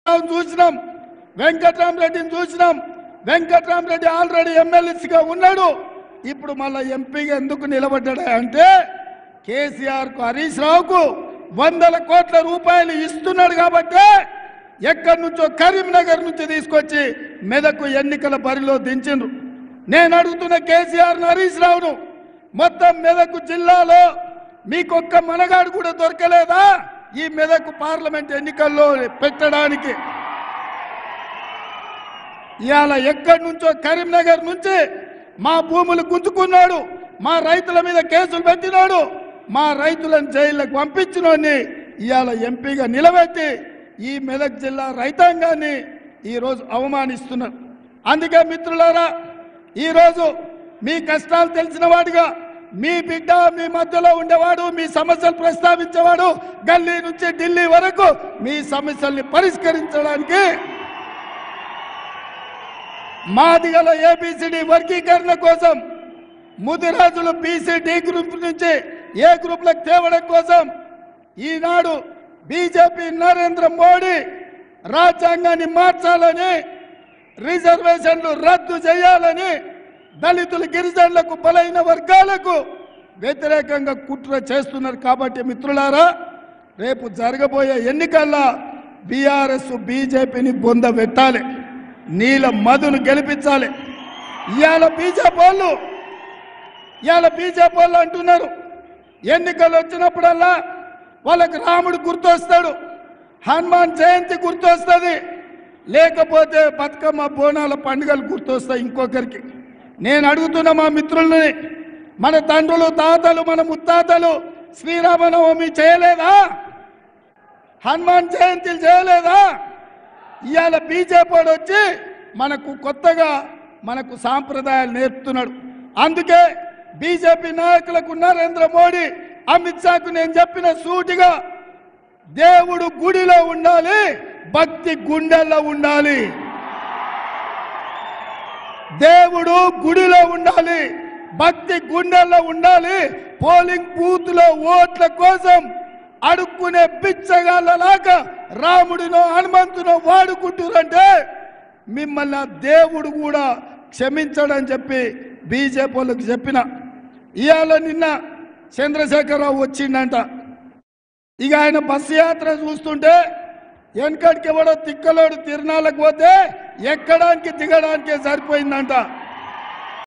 రావును చూసినాం వెంకట్రామరెడ్డిని చూసినాం వెంకట్రామరెడ్డి ఆల్రెడీ ఎమ్మెల్యేసీగా ఉన్నాడు ఇప్పుడు మళ్ళా ఎంపీగా ఎందుకు నిలబడ్డాడు అంటే కేసీఆర్ కు హరీష్ రావుకు వందల కోట్ల రూపాయలు ఇస్తున్నాడు కాబట్టి ఎక్కడి నుంచో కరీంనగర్ నుంచి తీసుకొచ్చి మెదకు ఎన్నికల బరిలో దించిండ్రు నేను అడుగుతున్న కేసీఆర్ హరీష్ రావును మొత్తం మెదకు జిల్లాలో మీకొక్క మనగాడు కూడా దొరకలేదా ఈ మెదకు పార్లమెంట్ ఎన్నికల్లో పెట్టడానికి ఇవాళ ఎక్కడి నుంచో కరీంనగర్ నుంచి మా భూములు గుంజుకున్నాడు మా రైతుల మీద కేసులు పెట్టినాడు మా రైతులను జైళ్ళకు పంపించినోడిని ఇవాళ ఎంపీగా నిలబెట్టి ఈ మెదక్ జిల్లా రైతాంగాన్ని ఈరోజు అవమానిస్తున్నారు అందుకే మిత్రులారా ఈరోజు మీ కష్టాలు తెలిసిన వాడిగా మీ బిడ్డ మీ మధ్యలో ఉండేవాడు మీ సమస్యలు ప్రస్తావించేవాడు గల్లీ నుంచి ఢిల్లీ వరకు మీ సమస్యల్ని పరిష్కరించడానికి మాదిగల ఏబిసిడి వర్గీకరణ కోసం ముదిరాజులు బీసీ డి గ్రూప్ నుంచి ఏ గ్రూప్లకు తేవడం కోసం ఈనాడు బీజేపీ నరేంద్ర మోడీ రాజ్యాంగాన్ని మార్చాలని రిజర్వేషన్లు రద్దు చేయాలని దళితులు గిరిజనులకు బలైన వర్గాలకు వ్యతిరేకంగా కుట్ర చేస్తున్నారు కాబట్టి మిత్రులారా రేపు జరగబోయే ఎన్నికల్లో బీఆర్ఎస్ బీజేపీని బొంద పెట్టాలి నీల మధును గెలిపించాలి ఇవాళ బీజేపీ వాళ్ళు ఇవాళ బీజేపీ వాళ్ళు అంటున్నారు ఎన్నికలు వచ్చినప్పుడల్లా వాళ్ళకి రాముడు గుర్తొస్తాడు హనుమాన్ జయంతి గుర్తొస్తుంది లేకపోతే బతుకమ్మ బోనాల పండుగలు గుర్తొస్తాయి ఇంకొకరికి నేను అడుగుతున్న మా మిత్రుల్ని మన తండ్రులు తాతలు మన ముత్తాతలు శ్రీరామనవమి చేయలేదా హనుమాన్ జయంతిలు చేయలేదా ఇవాళ బీజేపీ వాడు వచ్చి మనకు కొత్తగా మనకు సాంప్రదాయాలు నేర్పుతున్నాడు అందుకే బీజేపీ నాయకులకు నరేంద్ర మోడీ అమిత్ షాకు నేను చెప్పిన సూటిగా దేవుడు గుడిలో ఉండాలి భక్తి గుండెల్లో ఉండాలి దేవుడు గుడిలో ఉండాలి భక్తి గుండెల్లో ఉండాలి పోలింగ్ బూత్ లో ఓట్ల కోసం అడుక్కునే బిచ్చగాళ్ళలాగా రాముడినో హనుమంతునో వాడుకుంటురంటే మిమ్మల్ని ఆ దేవుడు కూడా క్షమించడని చెప్పి బీజేపీ వాళ్ళకి చెప్పిన ఇవాళ నిన్న చంద్రశేఖరరావు వచ్చిండంట ఇక ఆయన బస్సు యాత్ర చూస్తుంటే వెనకడికి ఎవడో తిక్కలోడు తిరణాలకు పోతే ఎక్కడానికి దిగడానికే సరిపోయిందంట